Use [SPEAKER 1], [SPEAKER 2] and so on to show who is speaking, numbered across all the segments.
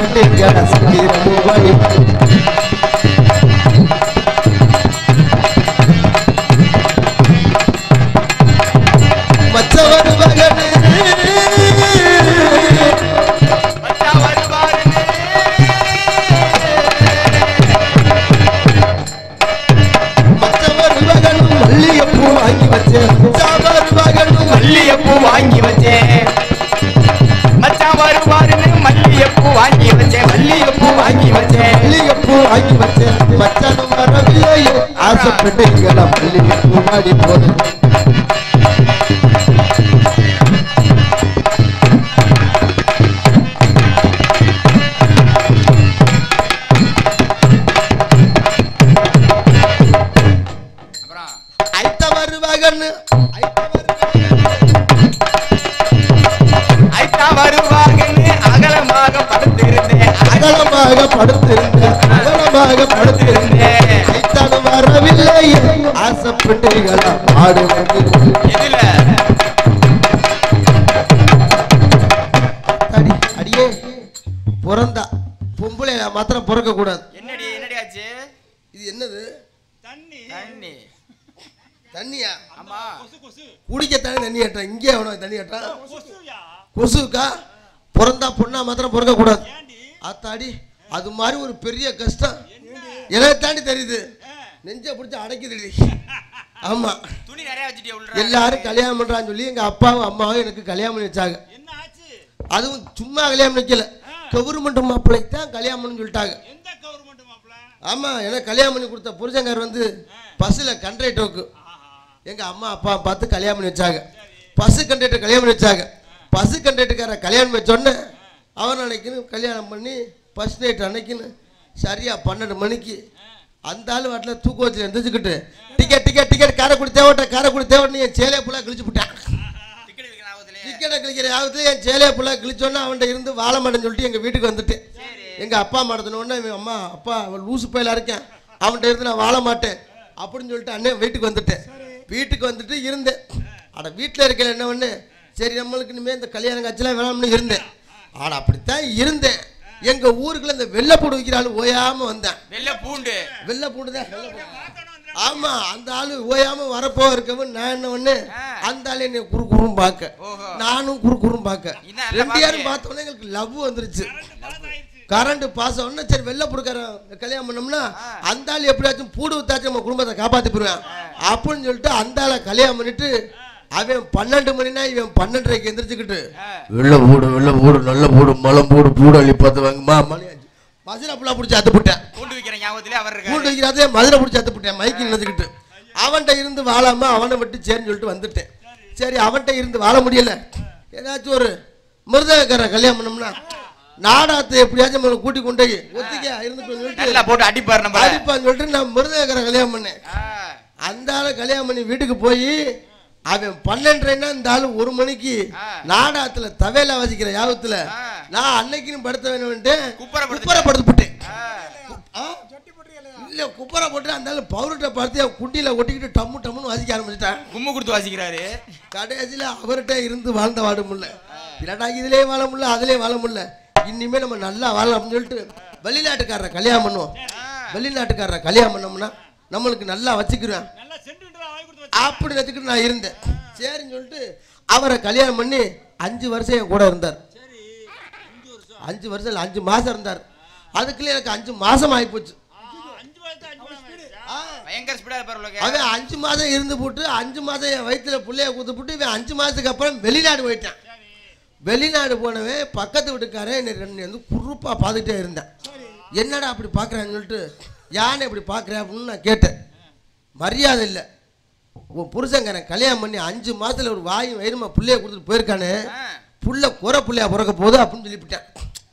[SPEAKER 1] ஆசைப்பட்டீங்களா சக்கீரமோகனி மச்சவர் மகனே
[SPEAKER 2] மச்சான் வருவாருன்னு.
[SPEAKER 1] மச்சவர் மகனும் மல்லிகைப்பூ வாங்கி வச்சேன் மச்சவர் மகனும்
[SPEAKER 2] மல்லிகைப்பூ வாங்கி வச்சேன் மச்சான் வருவாருன்னு மல்லிகைப்பூ வாங்கி வச்சேன் மல்லிகைப்பூ வாங்கி வச்சேன்
[SPEAKER 1] மல்லிகைப்பூ வாங்கி வச்சேன் மச்சானும் வரவில்லையே ஆசைப்பட்டீங்களா மல்லிகைப்பூ மாடி போனேன்
[SPEAKER 2] அப்புறம்
[SPEAKER 1] ஐத்த வருவாகன்னு
[SPEAKER 2] ஐட்டா வருவாங்கன்னு அகலமாக படுத்திருந்தேன்
[SPEAKER 1] அகலமாக படுத்திருந்தேன் அகலமாக படுத்திருந்தேன் ஐத்தானும் வரவில்லையே ஆசைப்பட்டீங்களா மாடு வந்து
[SPEAKER 2] எதுல
[SPEAKER 1] அடி அடியே பிறந்தா பொம்பளை மாத்திரம் பிறக்க கூடாது
[SPEAKER 2] என்னடி என்னடி ஆச்சு
[SPEAKER 1] இது என்னது
[SPEAKER 2] தண்ணி
[SPEAKER 1] தண்ணியா
[SPEAKER 2] ஆமா
[SPEAKER 1] குடிக்க தண்ணி தண்ணி ஏட்டா இங்கே உனக்கு தண்ணி ஏட்டா கொசுக்கா பிறந்தா பொண்ணா மாத்திரம் பிறக்க கூடாது ஆத்தாடி அது மாதிரி ஒரு பெரிய கஷ்டம் எனக்கு தாண்டி தெரியுது நெஞ்ச பிடிச்சி அடைக்குதுடி ஆமா
[SPEAKER 2] துணி நிறைய வச்சுட்டியா உள்ள
[SPEAKER 1] எல்லாரும் கல்யாணம் பண்றான்னு சொல்லி எங்க அப்பாவும் அம்மாவும் எனக்கு கல்யாணம் பண்ணி வச்சாங்க
[SPEAKER 3] என்ன ஆச்சு
[SPEAKER 1] அதுவும் சும்மா கல்யாணம் வைக்கல கவர்மெண்ட் மாப்பிள்ளைக்கு தான் கல்யாணம் பண்ணி சொல்லிட்டாங்க
[SPEAKER 3] எந்த கவர்மெண்ட் மாப்பிள
[SPEAKER 1] ஆமா எனக்கு கல்யாணம் பண்ணி கொடுத்த புருஷங்கார் வந்து பஸ்ஸில் கண்ட்ரைட்டோக்கு எங்க அம்மா அப்பா பார்த்து கல்யாணம் பண்ணி வச்சாங்க பஸ் கண்ட்ரைட்டர் கல்யாணம் பண்ணி வச்சாங்க பஸ் கண்ட்ரைட்டர்கார கல்யாணம் பண்ணி வச்சோடனே அவன் அன்னைக்குன்னு கல்யாணம் பண்ணி ஃபர்ஸ்ட் நைட் அன்னைக்குன்னு சரியா பன்னெண்டு மணிக்கு அந்த ஆள் வாட்டில் தூக்க வச்சு எந்திரிச்சுக்கிட்டு டிக்கெட் டிக்கெட் டிக்கெட் காரைக்குடி தேவட்ட காரைக்குடி தேவட்னு என் சேலையை ஃபுல்லாக கிழிச்சு விட்டான்
[SPEAKER 2] டிக்கெட் விற்கிற ஆபத்துலயே
[SPEAKER 1] டிக்கெட்டை கிழிக்கிற ஆபத்துல என் சேலையை ஃபுல்லாக கிழிச்சோன்னே அவன்கிட்ட இருந்து வாழ மாட்டேன்னு சொல்லிட்டு எங்கள் வீட்டுக்கு வந்துட்டேன் எங்கள் அப்பா மாட்டத்தினோடனே இவன் அம்மா அப்பா அவன் லூசு பயில இருக்கேன் அவன்கிட்ட இருந்து நான் வாழ மாட்டேன் அப்படின்னு சொல்லிட்டு அண்ணன் வீட்டுக்கு வந்துட்டேன் வீட்டுக்கு வந்துட்டு இருந்தேன் அட வீட்டில் இருக்கல என்ன ஒன்று சரி நம்மளுக்கு இனிமேல் இந்த கல்யாணம் காட்சிலாம் வேணாம்னு இருந்தேன் ஆட அப்படித்தான் இருந்தேன் எங்கள் ஊருக்குள்ள இந்த வெள்ளைப்பூடு விற்கிறாள் ஓயாமல் வந்தேன்
[SPEAKER 2] வெள்ளை பூண்டு
[SPEAKER 1] வெள்ளை பூண்டு தான் வெள்ளை பூண்டு. ஆமா அந்த ஆளு ஓயாம வரப்போ இருக்கவன் நான் என்ன பண்ணு
[SPEAKER 2] ஆ.
[SPEAKER 1] அந்த ஆளு என்னை குறு குறும் பார்க்க
[SPEAKER 2] ஓஹோ.
[SPEAKER 1] நானும் குறு குறும் பார்க்க
[SPEAKER 2] இதான் நல்லா
[SPEAKER 1] ரெண்டு யாரும்
[SPEAKER 2] பாக்குறியே.
[SPEAKER 1] பார்த்தோன்னே எங்களுக்கு லவ் வந்துருச்சு கரண்ட் பாஸ் உடனே சரி வெள்ளை புடுக்கார கல்யாணம் பண்ணோம்னா அந்த ஆள் எப்படியாச்சும் பூடு வித்தாச்சும் நம்ம குடும்பத்தை காப்பாத்தி போடுவேன் அப்படின்னு சொல்லிட்டு அந்த ஆளை கல்யாணம் பண்ணிட்டு அவன் பன்னெண்டு மணினா இவன் பன்னெண்டரைக்கு எந்திரிச்சுக்கிட்டு வெள்ளை பூடு வெள்ளை பூடு நல்ல பூடு மலம் பூடு பூடு அள்ளி பார்த்து வாங்கம்மா மணி ஆச்சு மதுரை புள்ளா பிடிச்சி அத்து போட்டேன்
[SPEAKER 2] பூண்டு விற்கிற ஞாபகத்திலே அவர்
[SPEAKER 1] கூட்டு
[SPEAKER 2] இருக்காரு
[SPEAKER 1] வைக்கிறாதே மதுரை பிடிச்சி அத்துப்பிட்டேன் மைக்கு நினைச்சுக்கிட்டு அவன்கிட்ட இருந்து வாழாம அவனை விட்டு சரின்னு சொல்லிட்டு வந்துட்டேன் சரி அவன்கிட்ட இருந்து வாழ முடியல ஏதாச்சும் ஒரு மிருதகக்கார கல்யாணம் பண்ணோம்னா நாடாத்தை எப்படியாச்சும் நம்மளை கூட்டி கொண்டு போய் ஒத்திக்க இருந்துட்டு சொல்லிட்டு
[SPEAKER 2] நல்லா போட்டு அடிப்பாரு நம்ம
[SPEAKER 1] அடிப்பான்னு சொல்லிட்டு நான் மிருதகக்கார கல்யாணம் பண்ணேன் அந்த ஆளை கல்யாணம் பண்ணி வீட்டுக்கு போய் அவன் பன்னெண்டரைன்னா இந்த ஆளு ஒரு மணிக்கு
[SPEAKER 2] ஆ.
[SPEAKER 1] நாடாத்துல தவேல வாசிக்கிற யாபத்துல
[SPEAKER 2] ஆ.
[SPEAKER 1] நான் அன்னைக்குன்னு படுத்த வேணும்ட்டு
[SPEAKER 2] குப்புற படுத்துட்டேன்.
[SPEAKER 1] குப்புற படுத்து விட்டேன் ஆ? இல்ல குப்பரை போட்டு அந்த ஆளு பவுடர்கிட்ட பார்த்து அவன் குட்டியில ஒட்டிக்கிட்டு டம்மு டம்முன்னு வாசிக்க ஆரம்பிச்சிட்டான்
[SPEAKER 2] கும்மு கொடுத்து வாசிக்கிறாரு
[SPEAKER 1] கடைசியில அவர்கிட்ட இருந்து வாழ்ந்த வாழ முடியல இல்லடா இதுலயே வாழ முடியல அதுலயே வாழ முடியல இனிமே நம்ம நல்லா வாழலாம் அப்படின்னு சொல்லிட்டு வெளிநாட்டுக்காரரை கல்யாணம் பண்ணுவோம் வெளிநாட்டுக்காரரை கல்யாணம் பண்ணோம்னா நம்மளுக்கு நல்லா வச்சுக்கிறேன்
[SPEAKER 3] நல்லா சென்டிமீட்டரா வாங்கி கொடுத்து வச்சு
[SPEAKER 1] அப்படி நினச்சிக்கிட்டு நான் இருந்தேன் சரின்னு சொல்லிட்டு அவரை கல்யாணம் பண்ணி அஞ்சு வருஷம் என் கூட இருந்தார்
[SPEAKER 3] சரி அஞ்சு வருஷம்
[SPEAKER 1] அஞ்சு வருஷம் இல்லை அஞ்சு மாசம் இருந்தார் அதுக்குள்ளே எனக்கு அஞ்சு மாசம் ஆகிப்போச்சு
[SPEAKER 3] ஆ, அஞ்சு வருஷம் அஞ்சு வருஷம்
[SPEAKER 1] ஆ
[SPEAKER 2] பயங்கர ஸ்பீடா இருப்பாரு உலக
[SPEAKER 1] அவன் அஞ்சு மாதம் இருந்து போட்டு அஞ்சு மாதம் என் வயிற்றுல புள்ளைய கூத்து போட்டு இவன் அஞ்சு மாதத்துக்கு அப்புறம் வெளிநாடு போயிட்டான்
[SPEAKER 3] சரி
[SPEAKER 1] வெளிநாடு போனவன் பக்கத்து வீட்டுக்காரன் என்னை ரெண்டு வந்து குறுப்பாக பார்த்துட்டே இருந்தேன்
[SPEAKER 3] சரி
[SPEAKER 1] என்னடா அப்படி பார்க்குறான்னு சொல்லிட்டு யானை இப்படி பார்க்குறேன் அப்படின்னு நான் கேட்டேன் மரியாதை இல்லை உன் புருஷங்காரன் கல்யாணம் பண்ணி அஞ்சு மாதத்தில் ஒரு வாயும் வயிறுமா புள்ளைய கொடுத்துட்டு போயிருக்கானே
[SPEAKER 2] ஆ.
[SPEAKER 1] புள்ள குறை புள்ளையா பிறக்க போகுது அப்படின்னு சொல்லிவிட்டேன்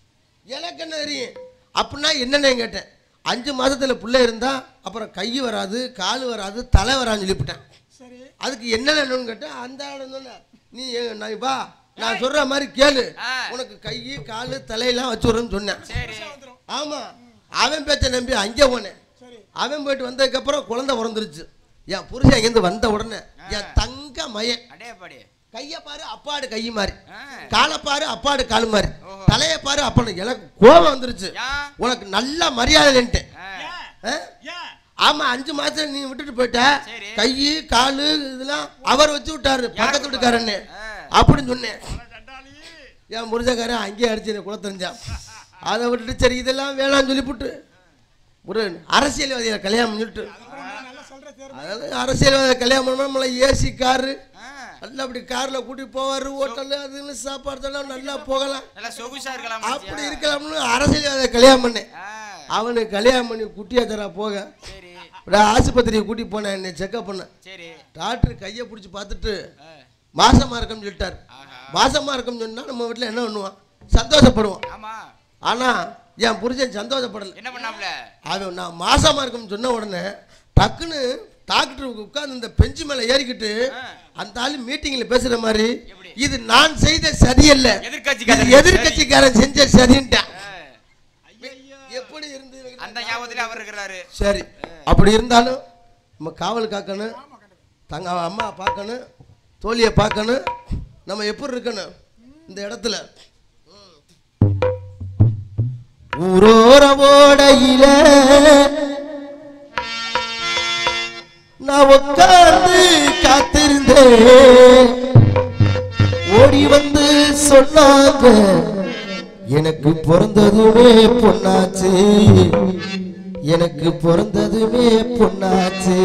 [SPEAKER 1] எனக்கு என்ன தெரியும் அப்படின்னா என்னென்ன கேட்டேன் அஞ்சு மாசத்துல புள்ள இருந்தா அப்புறம் கை வராது கால் வராது தலை வரான்னு சொல்லிவிட்டேன்
[SPEAKER 3] சரி
[SPEAKER 1] அதுக்கு என்னென்னு கேட்டேன் அந்த ஆள் சொன்ன நீ எ- நான் வா நான் சொல்ற மாதிரி கேளு
[SPEAKER 2] ஆ.
[SPEAKER 1] உனக்கு கை கால் தலையெல்லாம் வச்சு விடுறேன்னு சொன்னேன்
[SPEAKER 2] சரி
[SPEAKER 3] வந்துரும்
[SPEAKER 1] ஆமா அவன் பேச்சை நம்பி அங்கே போனேன்
[SPEAKER 3] சரி
[SPEAKER 1] அவன் போயிட்டு வந்ததுக்கப்புறம் குழந்தை பிறந்துருச்சு என் புருஷன் இங்கேருந்து வந்த உடனே என் தங்க மயன்
[SPEAKER 2] அடே பாடி
[SPEAKER 1] கைய பாரு அப்பாடு கை மாதிரி
[SPEAKER 2] ஆ.
[SPEAKER 1] காலை பாரு அப்பாடு கால் மாதிரி
[SPEAKER 2] ஓஹோ.
[SPEAKER 1] தலைய பாரு அப்பாடு எனக்கு கோபம் வந்துருச்சு
[SPEAKER 2] ஏன்?
[SPEAKER 1] உனக்கு நல்ல மரியாதை இல்லைன்ட்டு
[SPEAKER 2] ஆ.
[SPEAKER 1] ஆ?
[SPEAKER 3] ஏன்
[SPEAKER 1] ஆமா அஞ்சு மாசம் நீ விட்டுட்டு போயிட்ட
[SPEAKER 2] சரி.
[SPEAKER 1] கை காலு இதெல்லாம் அவர் வச்சு விட்டாரு பக்கத்து வீட்டுக்காரன்னு
[SPEAKER 2] ஆ.
[SPEAKER 1] அப்படின்னு சொன்னேன்
[SPEAKER 3] அட சண்டாளி
[SPEAKER 1] என் முருகக்காரன் அங்கேயே அடிச்சு குல தெரிஞ்சான் அதை விட்டுட்டு சரி இதெல்லாம் வேணாம்னு சொல்லிவிட்டு ஒரு அரசியல்வாதியை கல்யாணம் பண்ணிட்டு அதாவது அரசியல்வாதியை கல்யாணம் பண்ணா நம்மள ஏசி காரு
[SPEAKER 2] ஆ.
[SPEAKER 1] நல்லா அப்படி கார்ல கூட்டி போவாரு ஹோட்டலு அதுன்னு சாப்பாடு தரலாம் நல்லா போகலாம்
[SPEAKER 2] நல்லா சொகுசா இருக்கலாம்
[SPEAKER 1] அப்படி இருக்கலாம்னு அரசியல்வாதியை கல்யாணம் பண்ணேன்
[SPEAKER 2] ஆ.
[SPEAKER 1] அவனுக்கு கல்யாணம் பண்ணி குட்டியா தரா போக
[SPEAKER 2] சரி
[SPEAKER 1] அப்படியே ஆஸ்பத்திரியை கூட்டி போனேன் என்னை செக்அப் பண்ண
[SPEAKER 2] சரி
[SPEAKER 1] டாக்டர் கையை பிடிச்சி பார்த்துட்டு
[SPEAKER 2] ஆ.
[SPEAKER 1] மாசமா இருக்கம்னு சொல்லிட்டார்
[SPEAKER 2] ஆஹா.
[SPEAKER 1] மாசமா இருக்கம்னு சொன்னா நம்ம வீட்டில் என்ன பண்ணுவான் சந்தோஷப்படுவான்
[SPEAKER 2] ஆமா
[SPEAKER 1] ஆனா என் புருஷன் சந்தோஷப்படல
[SPEAKER 2] என்ன பண்ணாப்ல
[SPEAKER 1] அவன் நான் மாசமா இருக்கம்னு சொன்ன உடனே டக்குன்னு டாக்டர் உட்கார்ந்து இந்த பெஞ்சு மேல ஏறிக்கிட்டு
[SPEAKER 2] ஆ.
[SPEAKER 1] அந்த ஆளு மீட்டிங்ல பேசுற மாதிரி
[SPEAKER 2] எப்படி?
[SPEAKER 1] இது நான் செய்த சரியல்ல
[SPEAKER 2] எதிர்க்கட்சிக்காரன்
[SPEAKER 1] இது எதிர்க்கட்சிக்காரன் செஞ்ச சரின்ட்டான்
[SPEAKER 2] ஆ.
[SPEAKER 1] எப்படி இருந்து
[SPEAKER 2] அந்த ஞாபகத்துல அவர் இருக்கிறாரு
[SPEAKER 1] சரி அப்படி இருந்தாலும் நம்ம காவல் காக்கணும் தங்க அம்மா பார்க்கணும் தோழியை பார்க்கணும் நம்ம எப்படி இருக்கணும் இந்த இடத்துல ஊரோர ஓடையில நான் உட்கார்ந்து காத்திருந்தேன் ஓடி வந்து சொன்னாங்க எனக்கு பிறந்ததுமே பொண்ணாச்சு எனக்கு பிறந்ததுமே பொண்ணாச்சு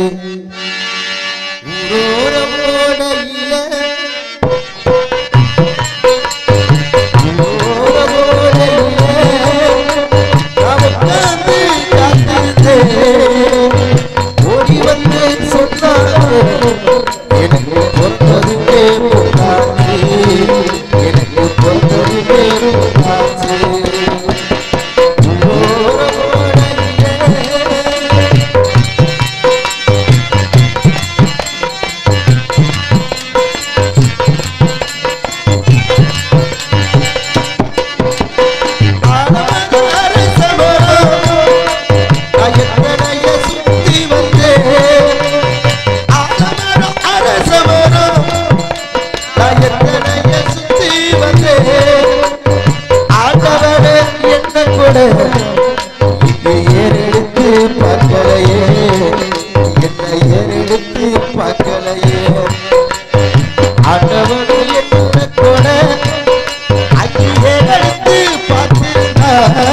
[SPEAKER 1] ஊரோர ஓடையில ஊரோர ஓடையில நான் உட்கார்ந்து காத்திருந்தேன். ஓடி வந்து சொன்னாங்க எனக்கு பிறந்ததுமே பொண்ணாச்சு எனக்கு பிறந்ததுமே பொண்ணாச்சு ஊரோர ஓடையில பார்க்கலையே ஆண்டவனே என்ன கூட அங்கே எடுத்து பார்த்திருந்தா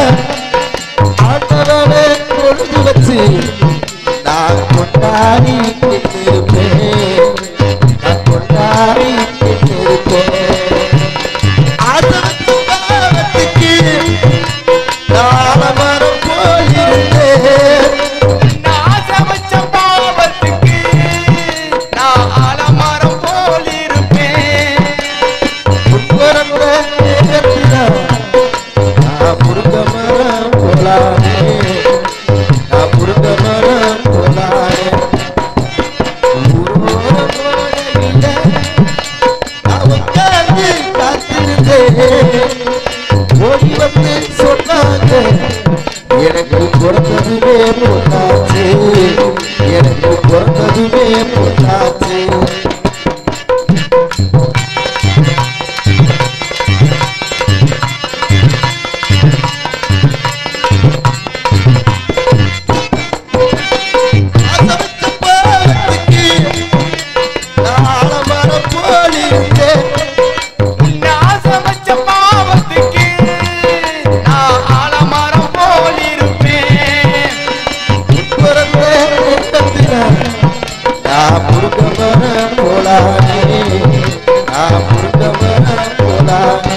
[SPEAKER 1] ஆண்டவனே கொழுந்து வச்சு நான் கொண்டாடி நின்றிருப்பேன் நான் கொண்டாடி நின்றிருப்பேன் ஆசனத்து பாவத்துக்கு நாளமரம் போயிருந்தேன்
[SPEAKER 2] நான் சமைச்ச பாவத்துக்கு நான் ஆலமரம் போல் இருப்பேன்
[SPEAKER 1] உட்புறந்த நேரத்தில நான் முருங்க மரம் போலானே நான் முருங்க மரம் போலானே ஊரோர கோடையில நான் உட்கார்ந்து காத்திருந்தேன் ஓடி வந்து சொன்னாங்க எனக்கு பிறந்ததுமே பொண்ணாச்சு எனக்கு பிறந்ததுமே பொண்ணாச்சு அசமத்து பாவத்துக்கு நாளமரம் போலிருந்தேன்
[SPEAKER 2] நான் சமைச்ச பாவத்துக்கு நான் ஆலமரம் போல் இருப்பேன்
[SPEAKER 1] பிறந்த நேரத்தில நான் முருக மரம் போலானே நான் முருக மரம் போலானே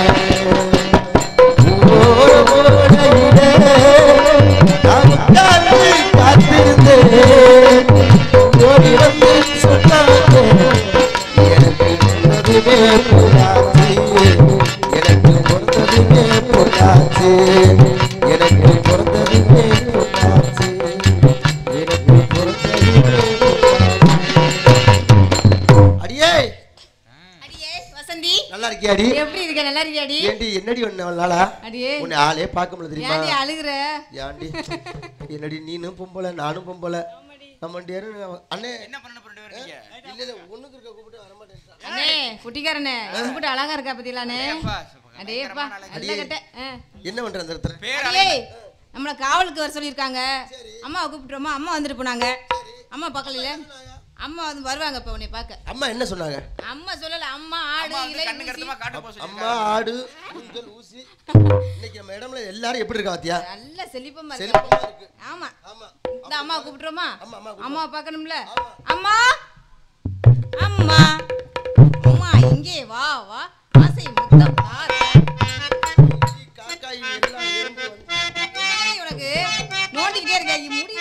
[SPEAKER 1] ஊரோர ஓடையிலே நான் உட்கார்ந்து காத்திருந்தேன் ஓடி வந்து சொன்னாங்க எனக்கு பிறந்ததுமே பொண்ணாச்சு எனக்கு பிறந்ததுமே பொண்ணாச்சு எனக்கு பிறந்ததுமே பொண்ணாச்சு எனக்கு பிறந்ததுமே அடியே
[SPEAKER 4] அடியே வசந்தி
[SPEAKER 1] நல்லா இருக்கியாடி
[SPEAKER 4] எப்படி இருக்க நல்லா இருக்கியாடி
[SPEAKER 1] ஏண்டி என்னடி ஒண்ணு நாளா
[SPEAKER 4] அடியே
[SPEAKER 1] உன்னை ஆளே பார்க்க முடியல தெரியுமா
[SPEAKER 4] ஏன்டி அழுகுற
[SPEAKER 1] ஏன்டி என்னடி நீனும் பொம்பளை நானும் பொம்பளை நம்ம ரெண்டு பேரும் அண்ணே
[SPEAKER 2] என்ன பண்ண போறீங்க நீங்க
[SPEAKER 1] இல்ல இல்ல ஒண்ணுக்கு இருக்க கூப்பிட்டு வர மாட்டேன்
[SPEAKER 4] அண்ணே குட்டிக்காரனே எம்பிட்டு அழகா இருக்கா பத்தியலானே
[SPEAKER 2] அப்பா,
[SPEAKER 4] அடேப்பா
[SPEAKER 2] பயங்கரமான
[SPEAKER 4] நல்ல கட்ட ஆ.
[SPEAKER 1] என்ன பண்ற அந்த இடத்துல
[SPEAKER 2] பேர்
[SPEAKER 4] அடியே நம்மள காவலுக்கு வர சொல்லியிருக்காங்க அம்மாவை கூப்பிட்டுருமா அம்மா வந்துட்டு போனாங்க அம்மா பார்க்கல அம்மா வந்து வருவாங்க இப்ப உன்னை பார்க்க
[SPEAKER 1] அம்மா என்ன சொன்னாங்க
[SPEAKER 4] அம்மா சொல்லல அம்மா ஆடு
[SPEAKER 2] அம்மா வந்து
[SPEAKER 4] இலை
[SPEAKER 2] கண்ணுக்கு
[SPEAKER 4] ஊசி.
[SPEAKER 2] அடுத்தமா காட்ட போக
[SPEAKER 1] அம்மா
[SPEAKER 2] சொல்லிருக்காங்க.
[SPEAKER 1] ஆடு ஊஞ்சல் ஊசி இன்னைக்கு நம்ம இடம்ல எல்லாரும் எப்படி இருக்கா பாத்தியா
[SPEAKER 4] நல்ல செழிப்பமா
[SPEAKER 1] செழிப்பமா
[SPEAKER 4] இருக்கு
[SPEAKER 1] இருக்கு
[SPEAKER 4] ஆமா
[SPEAKER 1] ஆமா
[SPEAKER 4] இந்த அம்மா கூப்பிட்டுருமா
[SPEAKER 1] அம்மா, அம்மா கூப்பிடுறோம்.
[SPEAKER 4] அம்மா பார்க்கணும்ல அம்மா அம்மா அம்மா இங்கே வா வா ஆசை முத்தம் தார்.
[SPEAKER 1] காக்காய் எல்லாம் எறும்பு வந்து
[SPEAKER 4] என்னடி உனக்கு நோண்டிக்கிட்டே இருக்க இ- முடி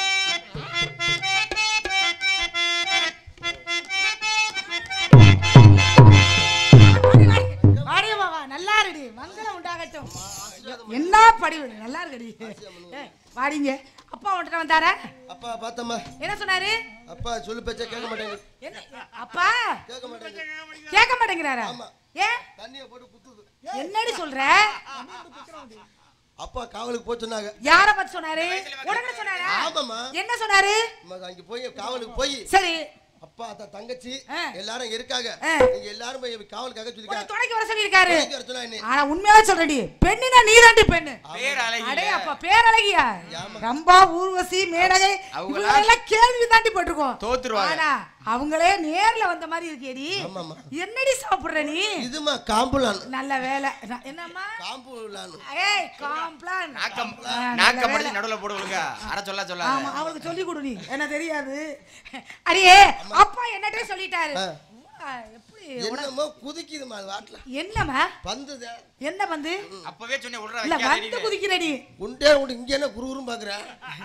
[SPEAKER 5] வாடிய மாவா நல்லா இருடி மங்களம் உண்டாகட்டும் என்ன படிவு நல்லா இருக்கடி ஏய், வாடிங்க அப்பா உன்கிட்ட வந்தாரா
[SPEAKER 1] அப்பா பார்த்தம்மா
[SPEAKER 5] என்ன சொன்னாரு
[SPEAKER 1] அப்பா சொல்லு பேச்ச கேட்க மாட்டேங்குது
[SPEAKER 5] என்ன அப்பா
[SPEAKER 1] கேட்க மாட்டேங்குது
[SPEAKER 5] கேட்க மாட்டேங்கிறாரா
[SPEAKER 1] ஆமா.
[SPEAKER 5] ஏன்
[SPEAKER 1] தண்ணிய போட்டு குத்துது
[SPEAKER 5] என்னடி சொல்ற
[SPEAKER 1] அப்பா காவலுக்கு போய் சொன்னாங்க
[SPEAKER 5] யார பத்தி சொன்னாரு உடனே சொன்னாரா
[SPEAKER 1] ஆமாம்மா
[SPEAKER 5] என்ன சொன்னாரு
[SPEAKER 1] அம்மா, அங்க போய் காவலுக்கு போய்
[SPEAKER 5] சரி
[SPEAKER 1] அப்பா அத்தா தங்கச்சி
[SPEAKER 5] ஆ.
[SPEAKER 1] எல்லாரும் இங்க இருக்காங்க
[SPEAKER 5] ஆ.
[SPEAKER 1] நீங்க எல்லாரும் போய் காவலுக்காக
[SPEAKER 5] உன்னை
[SPEAKER 1] சொல்லிருக்காங்க
[SPEAKER 5] துணைக்கு வர சொல்லியிருக்காரு
[SPEAKER 1] துணைக்கு வர சொன்னா என்ன?
[SPEAKER 5] ஆனா உண்மையாவே சொல்றடி பெண்ணுனா நீதாண்டி பெண்ணு
[SPEAKER 2] பேர் அழகி
[SPEAKER 5] அடே அப்பா பேரழகியா ரம்பா ஊர்வசி மேனகை
[SPEAKER 2] அவங்களா-
[SPEAKER 5] இவங்க எல்லாம் கேள்வி தாண்டி போட்டிருக்கோம்
[SPEAKER 2] தோத்துருவாங்க.
[SPEAKER 5] ஆனா அவங்களே நேர்ல வந்த மாதிரி இருக்கேடி
[SPEAKER 1] ஆமாம்மா.
[SPEAKER 5] என்னடி சாப்பிடுற நீ
[SPEAKER 1] இதுமா காம்புலான்
[SPEAKER 5] நல்ல வேலை நான் என்னம்மா
[SPEAKER 1] காம்புலான்
[SPEAKER 5] ஏய் காம்ப்ளான்
[SPEAKER 2] நாக்கம்
[SPEAKER 5] ஆ, நல்ல
[SPEAKER 2] நாக்கம்
[SPEAKER 5] வேலை.
[SPEAKER 2] படிச்சு நடுவுல போடு ஒழுங்கா அட சொல்ல
[SPEAKER 5] ஆமா
[SPEAKER 2] சொல்லாத
[SPEAKER 5] அவளுக்கு சொல்லி கொடு நீ என்ன தெரியாது அடியே அப்பா என்னட்டே சொல்லிட்டாரு
[SPEAKER 1] ஆ.
[SPEAKER 5] அம்மா, எப்படி
[SPEAKER 1] என்னமோ குதிக்குதுமா வாட்டில
[SPEAKER 5] என்னம்மா
[SPEAKER 1] பந்துத
[SPEAKER 5] என்ன வந்து
[SPEAKER 2] அப்பவே சொன்னேன் விடுறா
[SPEAKER 5] இல்ல வந்து
[SPEAKER 2] வைக்காதே
[SPEAKER 5] குதிக்கிறடி
[SPEAKER 1] குண்டே விட்டு இங்க என்ன குறுகுறும் பாக்குற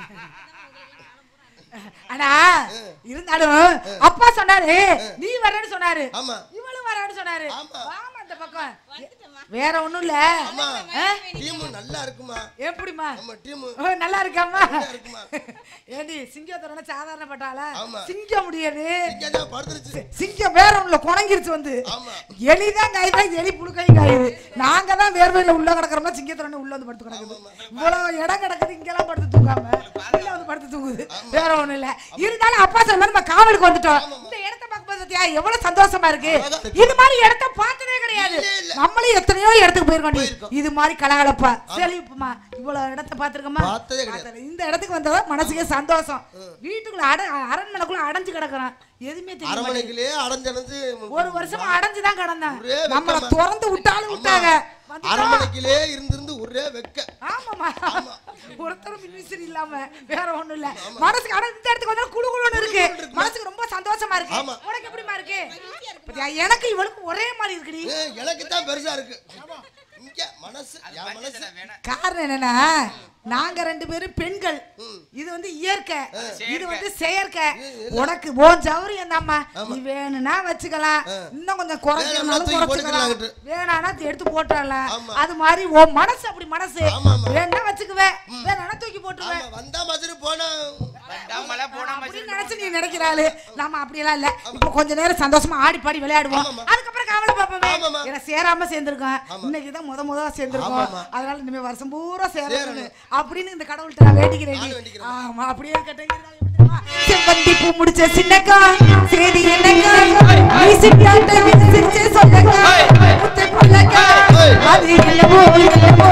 [SPEAKER 5] ஆனா இருந்தாலும் அப்பா சொன்னாரு நீ வரேன்னு சொன்னாரு
[SPEAKER 1] ஆமா
[SPEAKER 5] இவளும் வரேன்னு சொன்னாரு
[SPEAKER 1] ஆமா.
[SPEAKER 5] வாமா அந்த பக்கம் வேற ஒண்ணும் இல்ல
[SPEAKER 1] அம்மா
[SPEAKER 5] ஆ?
[SPEAKER 1] டீம் நல்லா இருக்குமா
[SPEAKER 5] எப்படிமா
[SPEAKER 1] நம்ம டீம்
[SPEAKER 5] ஓ, நல்லா இருக்காமா
[SPEAKER 1] இருக்குமா
[SPEAKER 5] ஏண்டி சிங்கத்தோட சாதாரணப்பட்டாளா
[SPEAKER 1] ஆமா.
[SPEAKER 5] சிங்கம் முடியாது
[SPEAKER 1] இங்க தான் படுத்துருச்சு
[SPEAKER 5] சிங்கம் வேற ஒண்ணுல குணங்கிருச்சு வந்து
[SPEAKER 1] ஆமா
[SPEAKER 5] எலிதான் காயுதான் எலி புழுக்கை காயுது நாங்க தான் வேர்வையில உள்ள கிடக்குறோம்னா சிங்கத்தோட உள்ள வந்து படுத்து கிடக்குது இவ்வளவு இடம் கிடக்குது இங்கெல்லாம் படுத்து தூங்காம உள்ள வந்து படுத்து தூங்குது வேற ஒண்ணும் இல்ல இருந்தாலும் அப்பா சொன்ன மாதிரி நம்ம காவலுக்கு வந்துட்டோம் இந்த இடத்த பார்க்கும்போது பாத்தியா எவ்வளவு சந்தோஷமா இருக்கு இது மாதிரி இடத்த பார்த்ததே கிடையாது
[SPEAKER 1] இல்ல, இல்ல.
[SPEAKER 5] நம்மளும் எத்தனையோ இடத்துக்கு போயிருக்கோம் டி.
[SPEAKER 1] போயிருக்கோம்.
[SPEAKER 5] இது மாதிரி கலகலப்பா செழிப்புமா இவ்வளவு இடத்த பார்த்திருக்கோமா
[SPEAKER 1] பார்த்ததே கிடையாது.
[SPEAKER 5] பார்த்தது. இந்த இடத்துக்கு வந்தா மனசுக்கே சந்தோஷம் வீட்டுக்குள்ள அட அரண்மனைக்குள்ள அடைஞ்சு கிடக்குறான் எதுவுமே தெரிய மாட்டேங்குது.
[SPEAKER 1] அரமனைக்குள்ளே அடைஞ்சடைஞ்சு
[SPEAKER 5] ஒரு வருஷமா அடைஞ்சுதான் கிடந்தேன்
[SPEAKER 1] ஒரே
[SPEAKER 5] நம்மள
[SPEAKER 1] வெக்கமா.
[SPEAKER 5] திறந்து விட்டாலும் விட்டாங்க வந்துட்டோம்.
[SPEAKER 1] அரமனைக்குள்ளே இருந்திருந்து ஒரே வெக்க
[SPEAKER 5] ஆமாமா ஒருத்தரும் மின்விசிறி இல்லாம வேற ஒண்ணும் இல்ல மனசுக்கு ஆனா இந்த இடத்துக்கு வந்தா குளு குளுன்னு இருக்கு மனசுக்கு ரொம்ப சந்தோஷமா இருக்கு
[SPEAKER 1] ஆமா.
[SPEAKER 5] உனக்கு எப்படிமா இருக்கு பாத்தியா, எனக்கு இவளுக்கு ஒரே மாதிரி இருக்குடி
[SPEAKER 1] ஏ, எனக்கு தான் பெருசா இருக்கு இங்க மனசு என் மனசு
[SPEAKER 2] வேணாம்
[SPEAKER 5] காரணம் என்னன்னா நாங்க ரெண்டு பேரும் பெண்கள் இது வந்து இயற்கை இது வந்து செயற்கை உனக்கு ஓன் சௌரியம் தாம்மா நீ வேணும்னா வச்சுக்கலாம் இன்னும் கொஞ்சம்
[SPEAKER 1] வேணும்னா
[SPEAKER 5] குறைக்கணும்
[SPEAKER 1] தூக்கி
[SPEAKER 5] குறைச்சிக்கலாம்
[SPEAKER 1] போட்டுக்கலாங்கிட்டு.
[SPEAKER 5] வேணானா எடுத்து போட்டுறலாம்
[SPEAKER 1] ஆமா.
[SPEAKER 5] அது மாதிரி உன் மனசு அப்படி மனசு
[SPEAKER 1] ஆமா, ஆமா.
[SPEAKER 5] வேணா வச்சுக்குவேன் வேணானா தூக்கி போட்டுருவேன்
[SPEAKER 1] ஆமா வந்தா மதுரை போனா
[SPEAKER 2] ரெண்டாம் மலை போனா
[SPEAKER 5] அப்படின்னு நினைச்சு நீ நினைக்கிறாளு நாம அப்படியெல்லாம் இல்ல இப்போ கொஞ்ச நேரம் சந்தோஷமா ஆடி பாடி விளையாடுவோம்
[SPEAKER 1] ஆமாம்மா.
[SPEAKER 5] அதுக்கப்புறம் கவலை பார்ப்போமே
[SPEAKER 1] ஆமாம்மா.
[SPEAKER 5] ஏன்னா சேராம சேர்ந்திருக்கோம் இன்னைக்கு தான் முத முத சேர்ந்திருக்கோம்
[SPEAKER 1] ஆமாம்மா.
[SPEAKER 5] அதனால இனிமே வருஷம் பூரா சேரணும்
[SPEAKER 1] சேரணும்.
[SPEAKER 5] அப்படின்னு இந்த கடவுள்கிட்ட நான் வேண்டிக்கிறேன்
[SPEAKER 1] நானும் வேண்டிக்கிறேன்.
[SPEAKER 5] ஆமா அப்படியே கட்டுங்க செம்பந்தி பூ முடிச்ச சின்னக்கா சேதி என்னக்கா வீசிட்டாட்ட சிரிச்சு சொல்லக்கா முத்தை புள்ளக்கா அது என்னவோ என்னவோ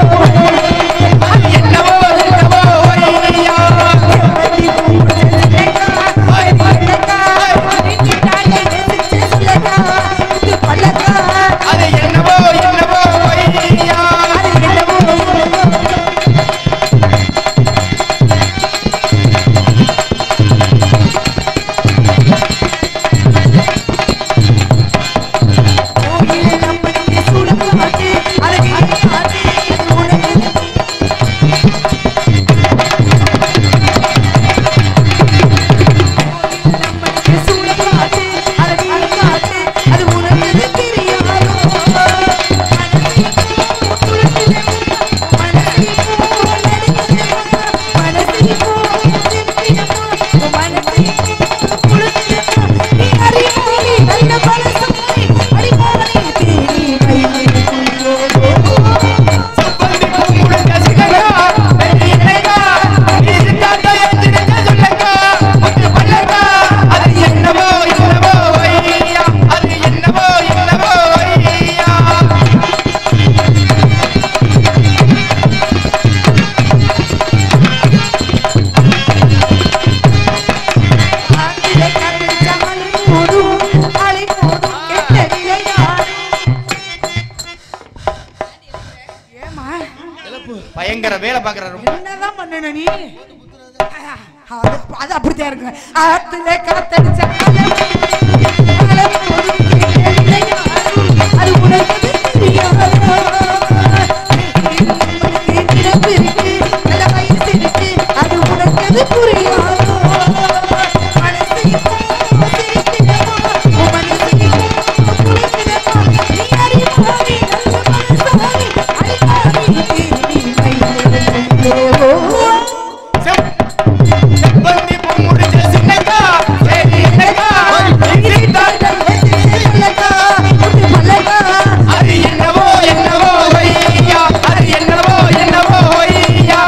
[SPEAKER 5] அது என்னவோ என்னவோ செம்பந்தி பூ முடிச்ச சின்னக்கா சேதி என்னக்கா வீசிட்டாட்ட சிரிச்சு சொல்லக்கா முத்தை புள்ளக்கா
[SPEAKER 2] அது என்னவோ என்னவோ ஐயா
[SPEAKER 5] அது என்னவோ என்னவோ கோயிலில் நம்பி சுடுகாட்டு அழகிய காட்டு உனக்கு
[SPEAKER 2] பாக்குறாரு
[SPEAKER 5] என்னதான் பண்ணன நீ அது அது அப்படித்தான் இருக்கு ஆத்துல காத்தடிச்ச அது உனக்கு தெரியாதோ? உனக்கு நினைப்பு இருக்கு, நல்ல வயசு இருக்கு, அது உனக்கு அது புரியாதோ? மனசு இப்போ சிரிக்கிறதோ, உன் மனசு இப்போ குளிக்கிறதோ, நீ அறிவாளி, நல்ல மனசாளி, அறிவாளி, நீ மையோ.
[SPEAKER 2] செவ்வந்தி பூ முடிச்ச சின்னக்கா சரி என்னக்கா அது என்னவோ என்னவோ ஐயா அது என்னவோ என்னவோ ஐயா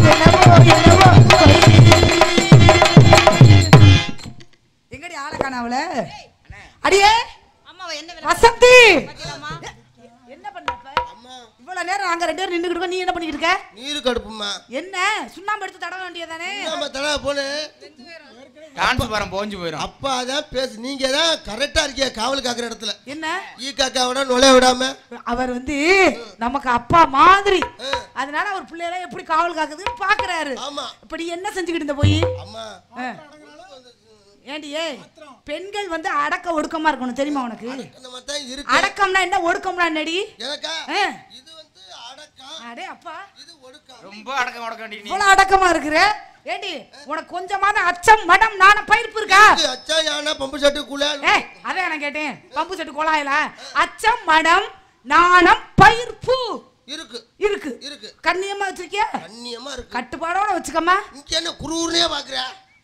[SPEAKER 5] எங்கடி ஆளை காணாவல அடியே
[SPEAKER 4] அம்மாவை என்ன வேலை
[SPEAKER 5] வசந்தி
[SPEAKER 4] பாத்தீங்களாம்மா?
[SPEAKER 5] என்ன பண்ணப்ப இவ்வளவு நேரம் நாங்க ரெண்டு பேரும் நின்னுக்கிட்டு இருக்கோம், நீ என்ன பண்ணிட்டு இருக்க
[SPEAKER 1] நீரு கடுப்புமா
[SPEAKER 5] என்ன சுண்ணாம்பு எடுத்து தடவ வேண்டியதானே
[SPEAKER 1] நம்ம தடா போனு
[SPEAKER 2] டான்ஸ் பாரம் போஞ்சு போயிடும்
[SPEAKER 1] அப்பா தான் பேசு நீங்க தான் கரெக்டா இருக்கீங்க காவல் காக்குற இடத்துல
[SPEAKER 5] என்ன
[SPEAKER 1] ஈ காக்காவோட நுழைய விடாம
[SPEAKER 5] அவர் வந்து நமக்கு அப்பா மாதிரி அதனால அவர் பிள்ளைகளை எப்படி காவல் காக்குதுன்னு பாக்குறாரு
[SPEAKER 1] ஆமா
[SPEAKER 5] இப்ப நீ என்ன செஞ்சுக்கிட்டு இருந்த போய்
[SPEAKER 1] அம்மா
[SPEAKER 5] ஏண்டி ஏ பெண்கள் வந்து அடக்க ஒடுக்கமா இருக்கணும் தெரியுமா உனக்கு
[SPEAKER 1] அந்த மாதிரி தான் இருக்கு
[SPEAKER 5] அடக்கம்னா என்ன ஒடுக்கம்னா என்னடி
[SPEAKER 1] எனக்கா
[SPEAKER 5] ஆ.
[SPEAKER 1] இது வந்து அடக்கம்
[SPEAKER 5] அடே அப்பா
[SPEAKER 1] இது ஒடுக்கம்
[SPEAKER 2] ரொம்ப அடக்கம் உடக்க வேண்டிய நீ
[SPEAKER 5] இவ்வளவு அடக்கமா இருக்கிற ஏண்டி உனக்கு கொஞ்சமாவது அச்சம் மடம் நாணம் பயிர்ப்பு இருக்கா
[SPEAKER 1] இது அச்சா யானை பம்பு சட்டு குள்ள
[SPEAKER 5] ஏ அதான் நான் கேட்டேன் பம்பு செட்டு குழாயில அச்சம் மடம் நாணம் பயிர்ப்பு
[SPEAKER 1] இருக்கு
[SPEAKER 5] இருக்கு
[SPEAKER 1] இருக்கு
[SPEAKER 5] கண்ணியமா வச்சிருக்கிய
[SPEAKER 1] கண்ணியமா இருக்கு
[SPEAKER 5] கட்டுப்பாடோட வச்சுக்கம்மா
[SPEAKER 1] இங்க என்ன குருவுனே பாக்குற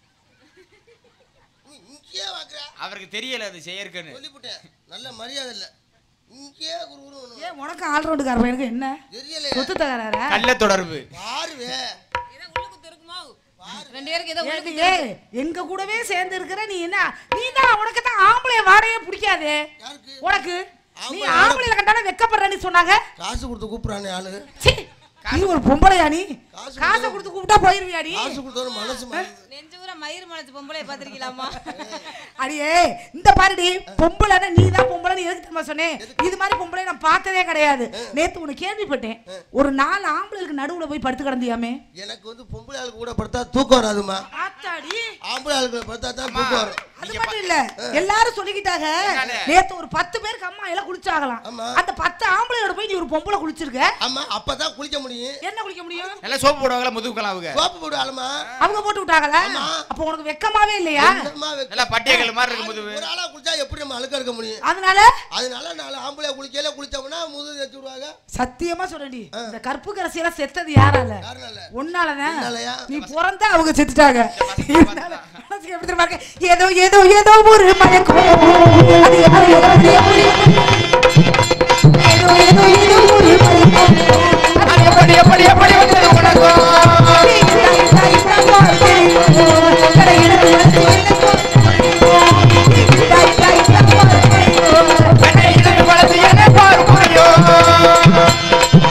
[SPEAKER 1] நீ இங்கேயே பாக்குற
[SPEAKER 2] அவருக்கு தெரியல அது செய்யறதுன்னு
[SPEAKER 1] சொல்லிவிட்டேன் நல்ல மரியாதை இல்ல இங்கேயே குருவுன்னு
[SPEAKER 5] ஏன் உனக்கு ஆல்ரவுண்டுக்கார பையனுக்கு என்ன
[SPEAKER 1] தெரியலையே
[SPEAKER 5] சொத்து தகராறா
[SPEAKER 2] கள்ள தொடர்பு
[SPEAKER 1] பாருவே
[SPEAKER 4] ஏதோ உள்ளுக்கு இருக்குமோ ரெண்டு பேருக்கு ஏதோ
[SPEAKER 5] ஏண்டி,
[SPEAKER 4] உள்ளுக்கு
[SPEAKER 5] ஏய், எங்க கூடவே சேர்ந்து இருக்கிற நீ என்ன நீ தான் உனக்கு தான் ஆம்பளை வாடையே பிடிக்காதே
[SPEAKER 1] யாருக்கு
[SPEAKER 5] உனக்கு நீ
[SPEAKER 1] ஆம்பளை
[SPEAKER 5] ஆம்பளைல கண்டாலும் வெக்கப்படுறன்னு சொன்னாங்க
[SPEAKER 1] காசு கொடுத்து கூப்பிடுறானே ஆளு
[SPEAKER 5] சீ, நீ ஒரு பொம்பளையா நீ
[SPEAKER 1] காசு
[SPEAKER 5] காசை கொடுத்து கூப்பிட்டா போயிருவியா நீ
[SPEAKER 1] காசு கொடுத்தவன மனசு மாறுது
[SPEAKER 4] நெஞ்சு ஊரா மயிர் மலைச்சு பொம்பளை பாத்திருக்கலாமா
[SPEAKER 5] அடியே இந்த பாருடி பொம்பளைன்னா நீ தான் பொம்பளைன்னு எதுக்கு தெரியுமா சொன்னேன் இது மாதிரி பொம்பளை நான் பார்த்ததே கிடையாது நேத்து உனக்கு கேள்விப்பட்டேன் ஒரு நாலு ஆம்பளைக்கு நடுவுல போய் படுத்து கிடந்தியாமே
[SPEAKER 1] எனக்கு வந்து பொம்பளை ஆளுக்கு கூட படுத்தா தூக்கம் வராதுமா
[SPEAKER 5] ஆத்தாடி
[SPEAKER 1] ஆம்பளை ஆளுக்கு படுத்தா தான் தூக்கம் வரும்
[SPEAKER 5] அது மட்டும் இல்ல எல்லாரும் சொல்லிக்கிட்டாங்க
[SPEAKER 2] என்னால?
[SPEAKER 5] நேத்து ஒரு பத்து பேருக்கு அம்மா எல்லாம் குளிச்சாகலாம்
[SPEAKER 1] ஆமா.
[SPEAKER 5] அந்த பத்து ஆம்பளையோட போய் நீ ஒரு பொம்பளை குளிச்சிருக்க
[SPEAKER 1] ஆமா அப்பதான் குளிக்க முடியும்
[SPEAKER 5] என்ன குளிக்க முடியும்
[SPEAKER 2] நல்லா சோப்பு போடுவாங்களா முதுகுக்கலாம் அவங்க
[SPEAKER 1] சோப்பு போடு ஆளுமா
[SPEAKER 5] அவங்க போட்டு விட்டாங்களா
[SPEAKER 1] ஆமா.
[SPEAKER 5] அப்ப உனக்கு வெக்கமாவே இல்லையா
[SPEAKER 1] என்னம்மா வெக்க-
[SPEAKER 2] நல்லா பட்டியங்கள் மாதிரி இருக்கு முதுகு
[SPEAKER 1] ஒரு ஆளா குளிச்சா எப்படி நம்ம அழுக்க இருக்க முடியும்
[SPEAKER 5] அதனால
[SPEAKER 1] அதனால நாலு ஆம்பளை குளிக்கல குளிச்சோம்னா முதுகு தேச்சு விடுவாங்க
[SPEAKER 5] சத்தியமா சொல்றேன்டி இந்த கற்பு கரசியெல்லாம் செத்தது யாரால
[SPEAKER 1] யாருனால
[SPEAKER 5] உன்னாலதான்
[SPEAKER 1] என்னாலயா?
[SPEAKER 5] நீ பிறந்தா அவங்க செத்துட்டாங்க இருந்தாலும் மனசுக்கு எப்படி தெரியுமா இருக்கு? ஏதோ ஏதோ ஏதோ ஒரு மயக்கம் அது யாரு யாருடைய மயக்கம்? ஏதோ ஏதோ ஏதோ ஒரு மயக்கம்
[SPEAKER 2] அது எப்படி எப்படி எப்படி வந்தது உனக்கும்
[SPEAKER 5] இந்த இந்த இந்த வாழ்க்கை கடையிடத்து வந்து எனக்கும் இந்த இந்த இந்த வாழ்க்கை
[SPEAKER 2] பெண்ணை இழுத்து வளர்த்து என்ன பாரு புரியும்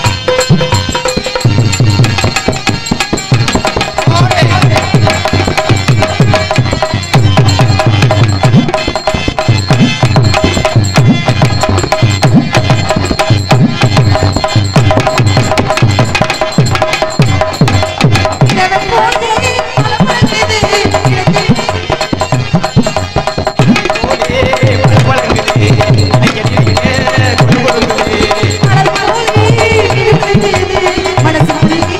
[SPEAKER 5] இதனை போலே பலப்படுகிறது மணல் போலே இருக்கிறது மனசு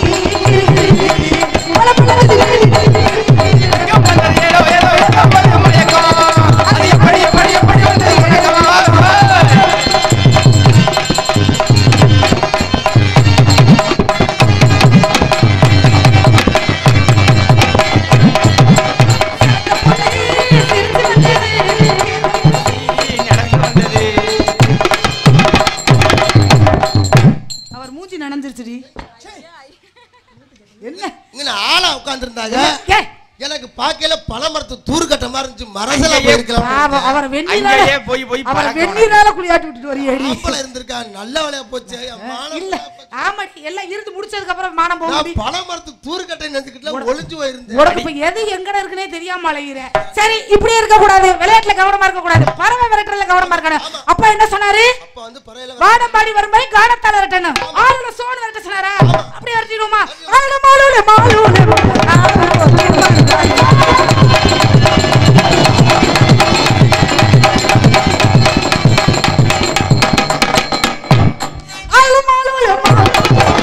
[SPEAKER 5] அவர் மூஞ்சி நனைஞ்சிருச்சுடி என்ன
[SPEAKER 1] இங்க ஆளா உட்காந்துருந்தாங்க
[SPEAKER 5] ஏய்,
[SPEAKER 1] எனக்கு பார்க்கல பழமரத்து தூரு கட்ட மாதிரி இருந்துச்சு மரசல
[SPEAKER 2] ஐயையே,
[SPEAKER 1] போயிருக்கலாம்
[SPEAKER 5] அவ- அவரை வெந்நீரால
[SPEAKER 2] அங்கேயே போய் போய்
[SPEAKER 5] அவரை
[SPEAKER 2] பழக்கம்
[SPEAKER 5] வெந்நீரால குளியாட்டி விட்டுட்டு வரையடி
[SPEAKER 1] ஆம்பளை இருந்திருக்கா நல்ல வேலையா போச்சு என் மானம்
[SPEAKER 5] இல்ல ஆமாடி எல்லாம் இருந்து முடிச்சதுக்கு அப்புறம் மானம் போக
[SPEAKER 1] நான்
[SPEAKER 5] முடியும்
[SPEAKER 1] பழமரத்து தூரு கட்டை நினைச்சுக்கிட்டு ஒளிஞ்சு போயிருந்தேன்
[SPEAKER 5] உனக்கு இப்ப எது எங்கட இருக்குன்னே தெரியாம அலையிற சரி இப்படியே இருக்க கூடாது விளையாட்டுல கவனமா இருக்க கூடாது பறவை விரட்டுறதுல கவனமா இருக்கணும் அப்பா என்ன சொன்னாரு
[SPEAKER 1] அப்ப வந்து பறையில
[SPEAKER 5] வானம்பாடி வரும்போது கானத்தால விரட்டணும் ஆளுல சோனு விரட்ட சொன்னாரா அப்படியே விரட்டிடுவோமா ஆளுல மாலுல மாலுல ஆளுல மாலுல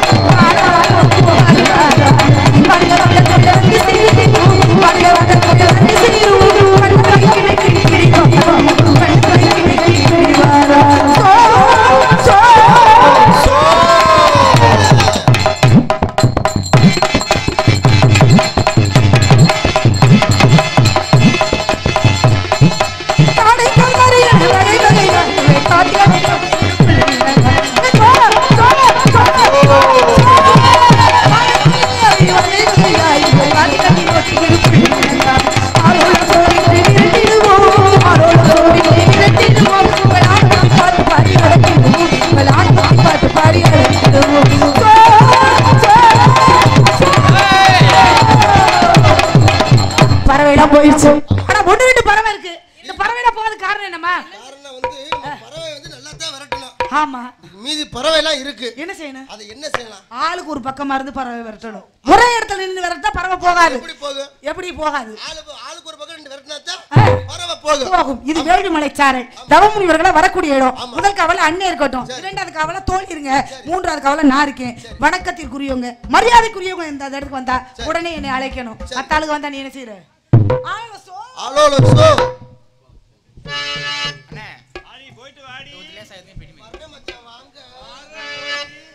[SPEAKER 5] பறவைலாம் போயிடுச்சு ஆனா ஒண்ணு ரெண்டு பறவை இருக்கு இந்த பறவைலாம் போறது காரணம் என்னம்மா
[SPEAKER 1] காரணம் வந்து இந்த பறவை வந்து நல்லா தான் விரட்டணும்
[SPEAKER 5] ஆமா
[SPEAKER 1] மீதி பறவை எல்லாம் இருக்கு
[SPEAKER 5] என்ன செய்யணும்
[SPEAKER 1] அதை என்ன செய்யலாம்
[SPEAKER 5] ஆளுக்கு ஒரு பக்கமா இருந்து பறவை விரட்டணும் ஒரே இடத்துல நின்று விரட்டா பறவை போகாது
[SPEAKER 1] எப்படி போகும்
[SPEAKER 5] எப்படி போகாது
[SPEAKER 1] ஆளுக்கு ஆளுக்கு ஒரு பக்கம் ரெண்டு விரட்டினா தான் பறவை போகும்
[SPEAKER 5] போகும் இது வேள்விமலை சாரல் தவமுனிவர்களை வரக்கூடிய இடம் முதல் கவலை அண்ணே இருக்கட்டும் இரண்டாவது கவலை தோல் இருங்க மூன்றாவது கவலை நான் இருக்கேன் வணக்கத்திற்குரியவங்க மரியாதைக்குரியவங்க இந்த இடத்துக்கு வந்தா உடனே என்னை அழைக்கணும் மத்த ஆளுக்கு வந்தா நீ என்ன செய்யற ஆளு சோ-
[SPEAKER 1] அலோ சோ
[SPEAKER 2] அண்ணே
[SPEAKER 3] ஆடி போயிட்டு வாடி
[SPEAKER 2] லேசா எதுவும் பிடிமே
[SPEAKER 1] மச்சான் வாங்க